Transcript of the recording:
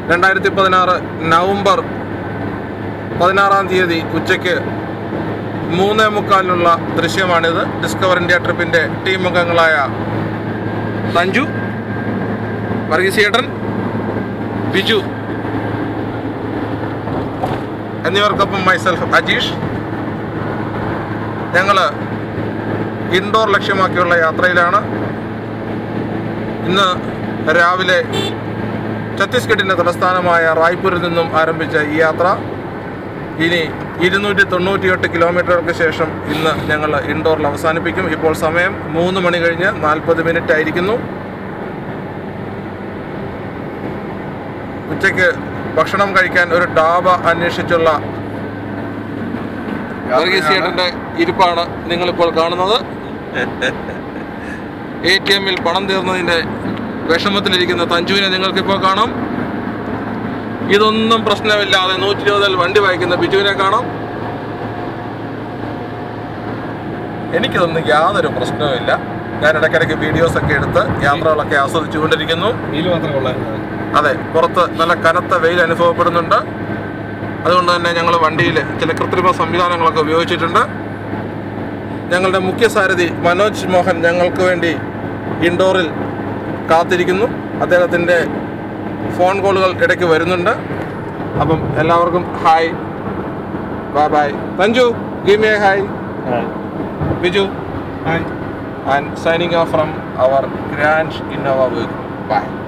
രണ്ടായിരത്തി പതിനാറ് നവംബർ പതിനാറാം തീയതി ഉച്ചയ്ക്ക് മൂന്നേ മുക്കാലിനുള്ള ദൃശ്യമാണിത് ഡിസ്കവർ ഇന്ത്യ ട്രിപ്പിൻ്റെ ടീം അംഗങ്ങളായ സഞ്ജു വർഗീസേട്ടൻ ബിജു എന്നിവർക്കൊപ്പം മൈസെൽഫ് അജീഷ് ഞങ്ങൾ ഇൻഡോർ ലക്ഷ്യമാക്കിയുള്ള യാത്രയിലാണ് ഇന്ന് രാവിലെ ഛത്തീസ്ഗഡിൻ്റെ തലസ്ഥാനമായ റായ്പൂരിൽ നിന്നും ആരംഭിച്ച ഈ യാത്ര ഇനി ഇരുന്നൂറ്റി തൊണ്ണൂറ്റിയെട്ട് കിലോമീറ്ററുകൾക്ക് ശേഷം ഇന്ന് ഞങ്ങൾ ഇൻഡോറിൽ അവസാനിപ്പിക്കും ഇപ്പോൾ സമയം മൂന്ന് മണി കഴിഞ്ഞ് നാൽപ്പത് മിനിറ്റ് ആയിരിക്കുന്നു ഉച്ചയ്ക്ക് ഭക്ഷണം കഴിക്കാൻ ഒരു ഡാബ അന്വേഷിച്ചുള്ള വർഗീസിയേട്ടൻ്റെ ഇരിപ്പാണ് നിങ്ങളിപ്പോൾ കാണുന്നത് എ ടി എമ്മിൽ പണം തീർന്നതിൻ്റെ വിഷമത്തിലിരിക്കുന്ന തഞ്ചുവിനെ നിങ്ങൾക്കിപ്പോൾ കാണാം ഇതൊന്നും പ്രശ്നമില്ലാതെ നൂറ്റി ഇരുപതിൽ വണ്ടി വായിക്കുന്ന ബിജുവിനെ കാണാം എനിക്കിതൊന്നും യാതൊരു പ്രശ്നവുമില്ല ഞാൻ ഇടയ്ക്കിടയ്ക്ക് വീഡിയോസ് ഒക്കെ എടുത്ത് യാത്രകളൊക്കെ ആസ്വദിച്ചുകൊണ്ടിരിക്കുന്നു വെയിൽ മാത്രം കൊള്ളായിരുന്നു അതെ പുറത്ത് നല്ല കനത്ത വെയിൽ അനുഭവപ്പെടുന്നുണ്ട് അതുകൊണ്ട് തന്നെ ഞങ്ങൾ വണ്ടിയിൽ ചില കൃത്രിമ സംവിധാനങ്ങളൊക്കെ ഉപയോഗിച്ചിട്ടുണ്ട് ഞങ്ങളുടെ മുഖ്യ സാരഥി മനോജ് മോഹൻ ഞങ്ങൾക്ക് വേണ്ടി ഇൻഡോറിൽ കാത്തിരിക്കുന്നു അദ്ദേഹത്തിൻ്റെ ഫോൺ കോളുകൾ ഇടയ്ക്ക് വരുന്നുണ്ട് അപ്പം എല്ലാവർക്കും hi bye bye thank you give me a hi Biju hi and signing off from our grand Innova week by